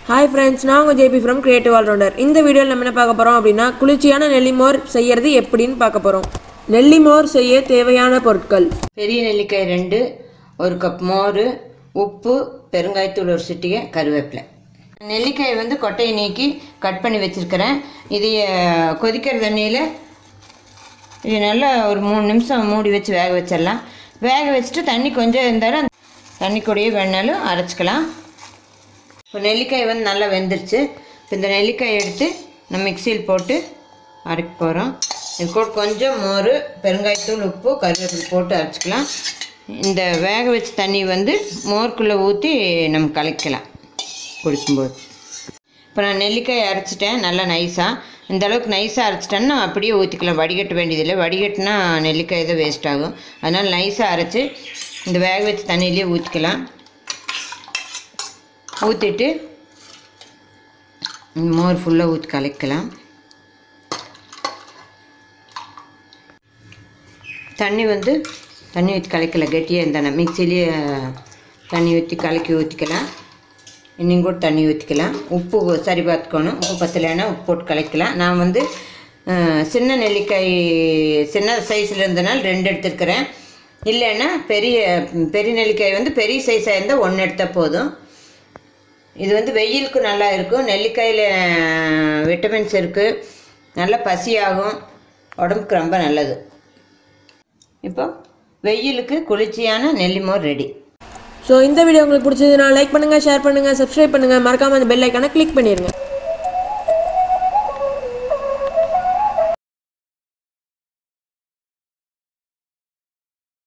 hi friends நான் உங்கள் JP from creative allrounder இந்த வீடியோவில் நம்ம என்ன பார்க்க போகிறோம் அப்படின்னா குளிர்ச்சியான நெல்லிமோர் செய்யறது எப்படின்னு பார்க்க போகிறோம் நெல்லிமோர் செய்ய தேவையான பொருட்கள் பெரிய நெல்லிக்காய் ரெண்டு ஒரு கப் மோர் உப்பு பெருங்காயத்தூள் ஒரு சிட்டிகை கருவேப்பிலை நெல்லிக்காயை வந்து கொட்டையை நீக்கி கட் பண்ணி வச்சுருக்கிறேன் இது அஹ், கொதிக்கிற தண்ணியில் இது நல்லா ஒரு மூணு நிமிஷம் மூடி வச்சு வேக வச்சிடலாம் வேக வச்சுட்டு தண்ணி கொஞ்சம் இருந்தாலும் தண்ணி கூடயே வேணாலும் அரைச்சிக்கலாம் இப்போ நெல்லிக்காய் வந்து நல்லா வெந்துருச்சு இப்போ இந்த நெல்லிக்காய் எடுத்து நம்ம மிக்சியில் போட்டு அரைக்க போகிறோம் இது கூட கொஞ்சம் மோர் பெருங்காயத்தூள் உப்பு கருவேப்பிலை போட்டு அரைச்சிக்கலாம் இந்த வேக வச்ச தண்ணி வந்து மோருக்குள்ளே ஊற்றி நம்ம கலக்கலாம் குடிக்கும்போது இப்போ நான் நெல்லிக்காய் அரைச்சிட்டேன் நல்லா நைஸாக இந்த அளவுக்கு நைஸாக அரைச்சிட்டேன்னா அப்படியே ஊற்றிக்கலாம் வடிகட்ட வேண்டியதில்லை வடிகட்டினா நெல்லிக்காய் தான் வேஸ்ட் ஆகும் அதனால் நைஸாக அரைச்சி இந்த வேக வச்ச தண்ணியிலே ஊற்றிக்கலாம் ஊற்றிட்டு மோர் ஃபுல்லாக ஊற்றி கலக்கலாம் தண்ணி வந்து தண்ணி ஊற்றி கலக்கல கெட்டியாக இருந்தானே மிக்சிலேயே தண்ணி ஊற்றி கலக்கி ஊற்றிக்கலாம் இன்னும் கூட தண்ணி ஊற்றிக்கலாம் உப்பு சரி பார்த்துக்கணும் உப்பு பத்தலைன்னா உப்பு போட்டு கலக்கலாம் நான் வந்து அஹ், சின்ன நெல்லிக்காய் சின்ன சைஸில் இருந்தனால ரெண்டு எடுத்துருக்கிறேன் இல்லைன்னா பெரிய பெரிய நெல்லிக்காய் வந்து பெரிய சைஸாக இருந்தால் ஒன்று எடுத்தால் போதும் இது வந்து வெயிலுக்கு நல்லா இருக்கும் நெல்லிக்காயில் விட்டமின்ஸ் இருக்குது நல்லா பசியாகும் உடம்புக்கு ரொம்ப நல்லது இப்போ வெயிலுக்கு குளிர்ச்சியான நெல்லிமோர் ரெடி ஸோ இந்த வீடியோ உங்களுக்கு பிடிச்சதுன்னா லைக் பண்ணுங்கள் ஷேர் பண்ணுங்கள் சப்ஸ்கிரைப் பண்ணுங்கள் மறக்காமல் அந்த பெல் ஐக்கானை கிளிக் பண்ணிடுங்க